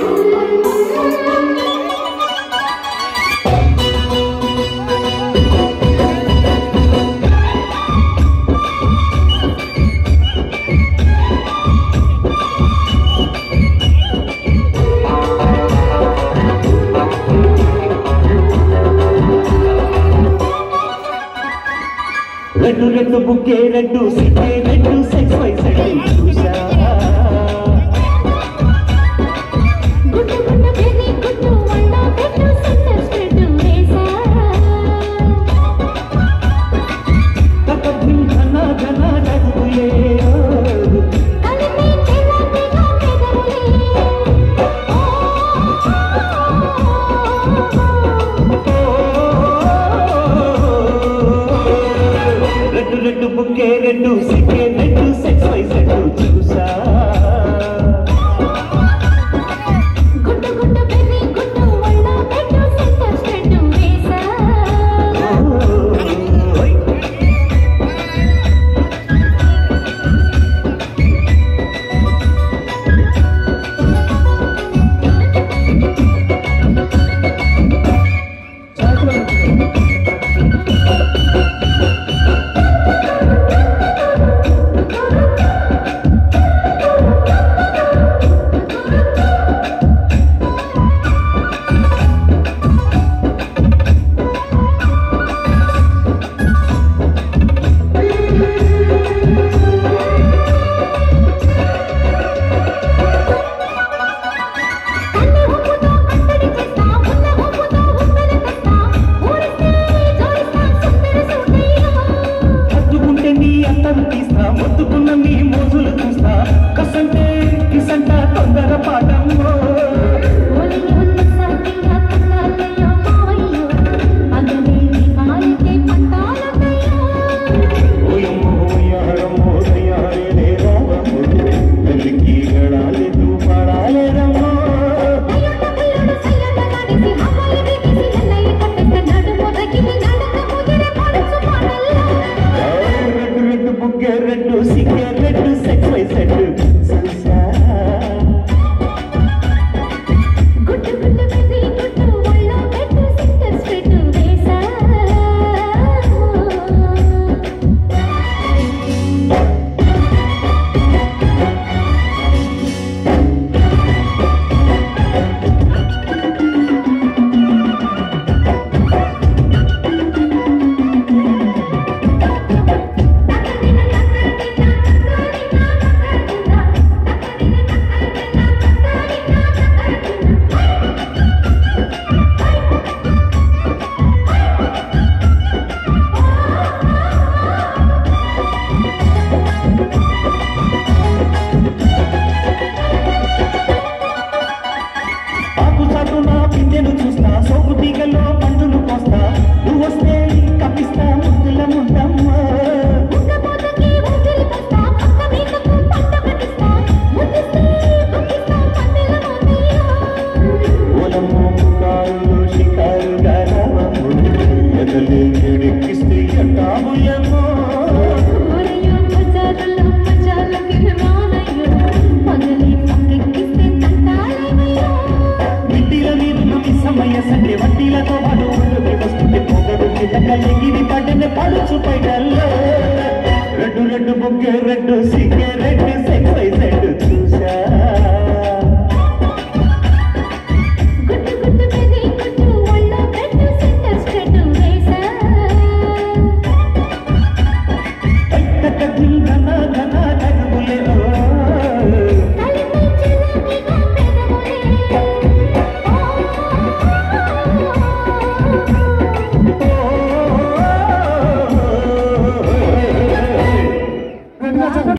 రెండు రెండు బుక్కే రెండు సిక్కే రెండు సెక్స్ వై సెట్ చూసా గుట్టు గుట్టు బేబీ గుట్టు వండ పెట్టు సెంటర్ స్ట్రెట్ వేసా తక ధిం ఘన ఘన నడులే కలిపి తెల్ల తెగ పెదవులే రెండు రెండు బుక్కే రెండు సిక్కే రెండు సెక్స్ వై సెట్ చూసా గుట్టు గుట్టు బేబీ గుట్టు వండ పెట్టు సెంటర్ స్ట్రెట్ వేసా ఓయ్. కన్ను హుప్పుతో కట్టడి చేస్తా ఉన్న హుప్పుతో హుప్పెన తెస్తా ఊరిస్తే జోడిస్తా సుందర సుందయ్యా హత్తుకుంటే నీ అత్తరు తీస్తా మొత్తుకున్న నీ మోజులు చూస్తా కసంటే కిసంట తొందర పాటమ్మో ఓలిని ఉన్న సాటిగా తండాలయ్యో మావయ్యో పగలేని కాలికే పట్టాలయ్యో ఓయమ్మో ఓయారమ్మో దయారే రే రామమ్మో తల్లికి గడాలి తూ పాడాలే రమ్మో అయ్యోట పిల్లడు సయ్యట గాడిసి హవాయి వీసి ఎల్లయ్య కట్టెస్త నడుము రగిలి నడక ముదిరే పడుచు పాడల్లా రెడ్డు రెడ్డు బుగ్గే రెడ్డు సిగ్గే రెడ్డు సెక్స్ వై సెట్ చూసా గుట్టు గుట్టు బేబీ గుట్టు ఒళ్ళో పెట్టు సెంటర్ స్ట్రెట్ వేసా ఆకు చాటు నా పిందెను చూస్తా సోపు తీగలో పండును కోస్తా నువ్వు వస్తే కప్పిస్తా ముద్దుల ముద్దమ్మా ఉక్కపోతకి ఊపిరి పస్తా పక్క మీదకు పంట కట్టిస్తా ముద్దిస్తే గుక్కిస్తా పందెల మోతయ్యా ఓలమ్మో పుకారులు షికారు గారవమ్ము ఎదలే ఎడికిస్తే ఎట్టాబుయమ్మో ఓరయ్యో మజారులో మజాలకి రానయ్యో పగలి పక్కెక్కిస్తే తంటాలయ్యో మిట్టిల నీరు మిస్సమయ్య సండే వడ్డీలతో పాటు ఒళ్ళుకి వస్తుంటే పొగడు కిటక ఎగిరి పడిన పడుచు పైడల్లో రెడ్డు రెడ్డు బొగ్గే రెడ్డు సిగ్గే రెడ్డు